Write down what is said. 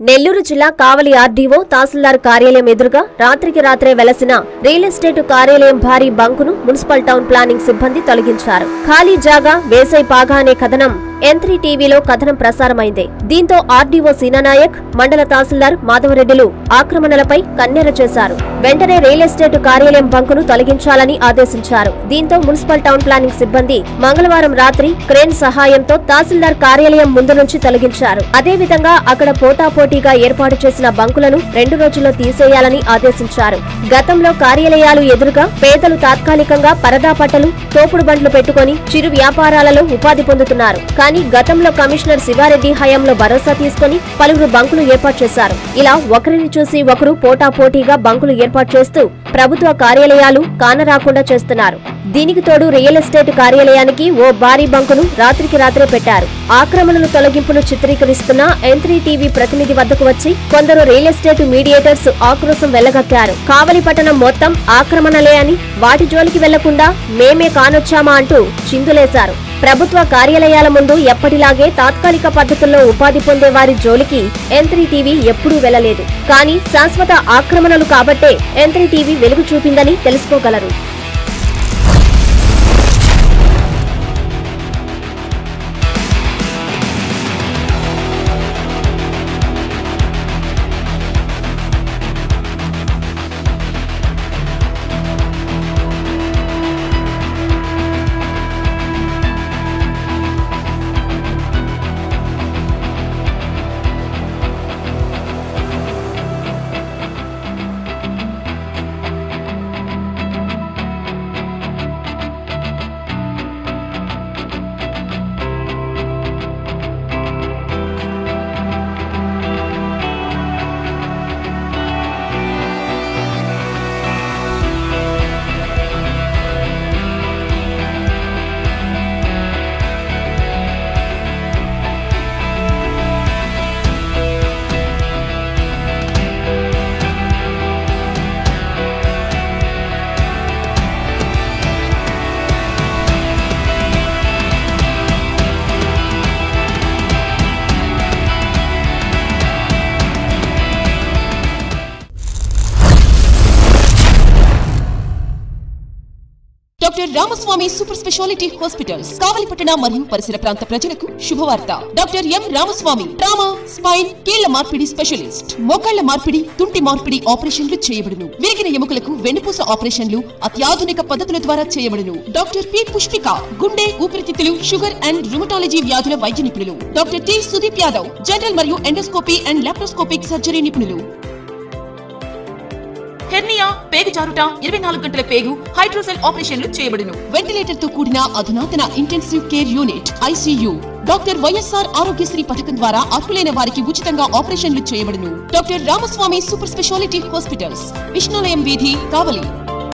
నెల్లూరు జిల్లా కావలి ఆర్డీఓ తహసీల్దార్ కార్యాలయం ఎదురుగా రాత్రికి రాత్రే వెలసిన రియల్ ఎస్టేట్ కార్యాలయం భారీ బంకును మున్సిపల్ టౌన్ ప్లానింగ్ సిబ్బంది తొలగించారు ఖాళీ జాగా వేసై పాగా అనే కథనం ఎన్ టీవీలో కథనం ప్రసారమైంది దీంతో ఆర్డీఓ సీనానాయక్ మండల తహసీల్దార్ మాధవరెడ్డిలు ఆక్రమణలపై కన్నెర చేశారు వెంటనే రియల్ ఎస్టేట్ కార్యాలయం బంకును తొలగించాలని ఆదేశించారు దీంతో మున్సిపల్ టౌన్ ప్లానింగ్ సిబ్బంది మంగళవారం రాత్రి క్రేన్ సహాయంతో తహసీల్దార్ కార్యాలయం ముందు నుంచి తొలగించారు అదేవిధంగా అక్కడ పోటాపోటీగా ఏర్పాటు చేసిన బంకులను రెండు రోజుల్లో తీసేయాలని ఆదేశించారు గతంలో కార్యాలయాలు ఎదురుగా పేదలు తాత్కాలికంగా పరదా పట్టలు తోపుడు బండ్లు పెట్టుకుని చిరు వ్యాపారాలలో ఉపాధి పొందుతున్నారు కానీ గతంలో కమిషనర్ శివారెడ్డి హయాంలో భరోసా తీసుకుని పలువురు బంకులు ఏర్పాటు చేశారు ఇలా ఒకరిని చూసి ఒకరు పోటాపోటీగా బంకులు ఏర్పాటు చేస్తూ ప్రభుత్వ కార్యాలయాలు కానరాకుండా చేస్తున్నారు దీనికి తోడు రియల్ ఎస్టేట్ కార్యాలయానికి ఓ భారీ బంకును రాత్రికి రాత్రే పెట్టారు ఆక్రమణల తొలగింపును చిత్రీకరిస్తున్న ఎంత్రీ టీవీ ప్రతినిధి వద్దకు వచ్చి కొందరు రియల్ ఎస్టేట్ మీడియేటర్స్ ఆక్రోశం వెళ్లగక్కారు కావలి పట్టణం మొత్తం ఆక్రమణలే అని వాటి జోలికి వెళ్లకుండా మేమే కానొచ్చామా అంటూ చిందులేశారు ప్రభుత్వ కార్యాలయాల ముందు ఎప్పటిలాగే తాత్కాలిక పద్ధతుల్లో ఉపాధి పొందే వారి జోలికి ఎంత్రీ టీవీ ఎప్పుడూ వెళ్లలేదు కానీ శాశ్వత ఆక్రమణలు కాబట్టే ఎంత్రీ టీవీ వెలుగు చూపిందని తెలుసుకోగలరు doctor Ramaswamy super speciality hospitals కావలిపట్టణ మరియు పరిసర ప్రాంత ప్రజలకు శుభవార్త doctor M Ramaswamy trauma spine కీళ్ల మార్పిడి స్పెషలిస్ట్ మోకాళ్ల మార్పిడి తుంటి మార్పిడి ఆపరేషన్లు చేయబడును విరిగిన ఎముకలకు వెన్నుపూస ఆపరేషన్లు అత్యాధునిక పద్ధతుల ద్వారా చేయబడును డాక్టర్ పి పుష్పిక గుండె ఊపిరితిత్తులు షుగర్ అండ్ రుమటాలజీ వ్యాధుల వైద్య నిపుణులు doctor T Sudeep Yadav general మరియు ఎండోస్కోపీ అండ్ లాప్రోస్కోపిక్ సర్జరీ నిపుణులు హెర్నియా పేగు జారుట ఇరవై నాలుగు గంటల పేగు హైడ్రోసెల్ ఆపరేషన్లు చేయబడును వెంటిలేటర్ తో కూడిన అధునాతన intensive care unit ICU doctor YSR Aarogyasri పథకం ద్వారా అర్హులైన వారికి ఉచితంగా ఆపరేషన్లు చేయబడును doctor Ramaswamy super speciality hospitals Vishnulayam వీధి కావలి